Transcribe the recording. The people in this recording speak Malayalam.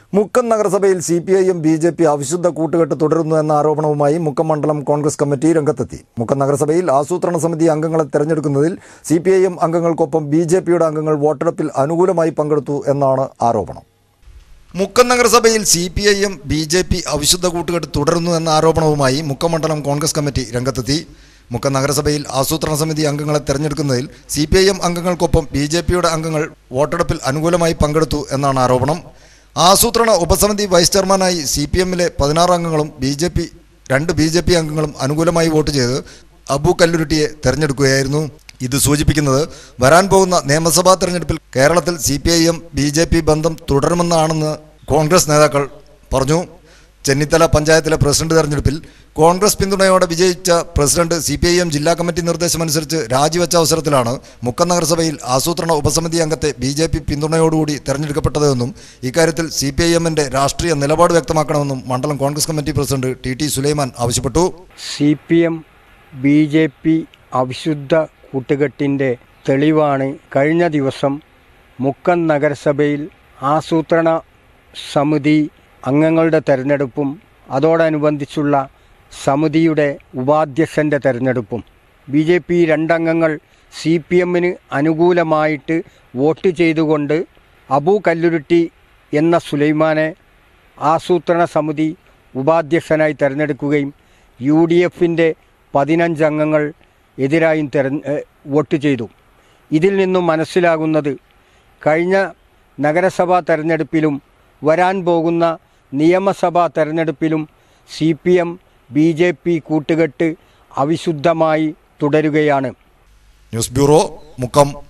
മുക്കം നഗരസഭയിൽ C P I M B J P അവിശുദ്ധ കൂട്ടുകെട്ട് തുടരുന്നു എന്ന ആരോപണവുമായി മുക്കം മണ്ഡലം കോൺഗ്രസ് കമ്മിറ്റി രംഗത്തെത്തി മുക്കം നഗരസഭയിൽ ആസൂത്രണ സമിതി അംഗങ്ങളെ തെരഞ്ഞെടുക്കുന്നതിൽ സി പി ഐ എം അംഗങ്ങൾക്കൊപ്പം ബി ജെ പിയുടെ അംഗങ്ങൾ വോട്ടെടുപ്പിൽ അനുകൂലമായി പങ്കെടുത്തു എന്നാണ് ആരോപണം മുക്കം നഗരസഭയിൽ C P I M B J P അവിശുദ്ധ കൂട്ടുകെട്ട് തുടരുന്നു എന്ന ആരോപണവുമായി മുക്കം മണ്ഡലം കോൺഗ്രസ് കമ്മിറ്റി രംഗത്തെത്തി മുക്കം നഗരസഭയിൽ ആസൂത്രണ സമിതി അംഗങ്ങളെ തെരഞ്ഞെടുക്കുന്നതിൽ സി പി ഐ എം അംഗങ്ങൾക്കൊപ്പം ബി ജെ പിയുടെ അംഗങ്ങൾ വോട്ടെടുപ്പിൽ അനുകൂലമായി പങ്കെടുത്തു എന്നാണ് ആരോപണം ആസൂത്രണ ഉപസമിതി വൈസ് ചെയർമാനായി സി പി എമ്മിലെ പതിനാറ് അംഗങ്ങളും ബി ജെ പി രണ്ട് ബി ജെ പി അംഗങ്ങളും അനുകൂലമായി വോട്ട് ചെയ്ത് അബു കല്ലുരുട്ടിയെ തെരഞ്ഞെടുക്കുകയായിരുന്നു ഇത് സൂചിപ്പിക്കുന്നത് വരാൻ പോകുന്ന നിയമസഭാ തെരഞ്ഞെടുപ്പിൽ കേരളത്തിൽ C P I M B J P ബന്ധം തുടരുമെന്നാണെന്ന് കോൺഗ്രസ് നേതാക്കൾ പറഞ്ഞു ചെന്നിത്തല പഞ്ചായത്തിലെ പ്രസിഡന്റ് തെരഞ്ഞെടുപ്പിൽ കോൺഗ്രസ് പിന്തുണയോടെ വിജയിച്ച president C P I M ജില്ലാ കമ്മിറ്റി നിർദ്ദേശമനുസരിച്ച് രാജിവെച്ച അവസരത്തിലാണ് മുക്കം നഗരസഭയിൽ ആസൂത്രണ ഉപസമിതി അംഗത്തെ ബി ജെ പി പിന്തുണയോടുകൂടി തെരഞ്ഞെടുക്കപ്പെട്ടതെന്നും ഇക്കാര്യത്തിൽ സി പി ഐ എമ്മിന്റെ രാഷ്ട്രീയ നിലപാട് വ്യക്തമാക്കണമെന്നും മണ്ഡലം Congress committee president T T Sulaiman ആവശ്യപ്പെട്ടു C P M B J P അവിശുദ്ധ കൂട്ടുകെട്ടിൻ്റെ തെളിവാണ് കഴിഞ്ഞ ദിവസം മുക്കം നഗരസഭയിൽ ആസൂത്രണ സമിതി അംഗങ്ങളുടെ തെരഞ്ഞെടുപ്പും അതോടനുബന്ധിച്ചുള്ള സമിതിയുടെ ഉപാധ്യക്ഷൻ്റെ തെരഞ്ഞെടുപ്പും ബി ജെ പി രണ്ടംഗങ്ങൾ സി പി എമ്മിന് അനുകൂലമായിട്ട് വോട്ട് ചെയ്തുകൊണ്ട് അബു കല്ലുരുട്ടി എന്ന സുലൈമാനെ ആസൂത്രണ സമിതി ഉപാധ്യക്ഷനായി തിരഞ്ഞെടുക്കുകയും യു ഡി എഫിൻ്റെ പതിനഞ്ച് അംഗങ്ങൾ എതിരായും തെര വോട്ട് ചെയ്തു ഇതിൽ നിന്നും മനസ്സിലാകുന്നത് കഴിഞ്ഞ നഗരസഭാ തെരഞ്ഞെടുപ്പിലും വരാൻ പോകുന്ന നിയമസഭാ തെരഞ്ഞെടുപ്പിലും C P M B J P കൂട്ടുകെട്ട് അവിശുദ്ധമായി തുടരുകയാണ് ന്യൂസ് ബ്യൂറോ മുക്കം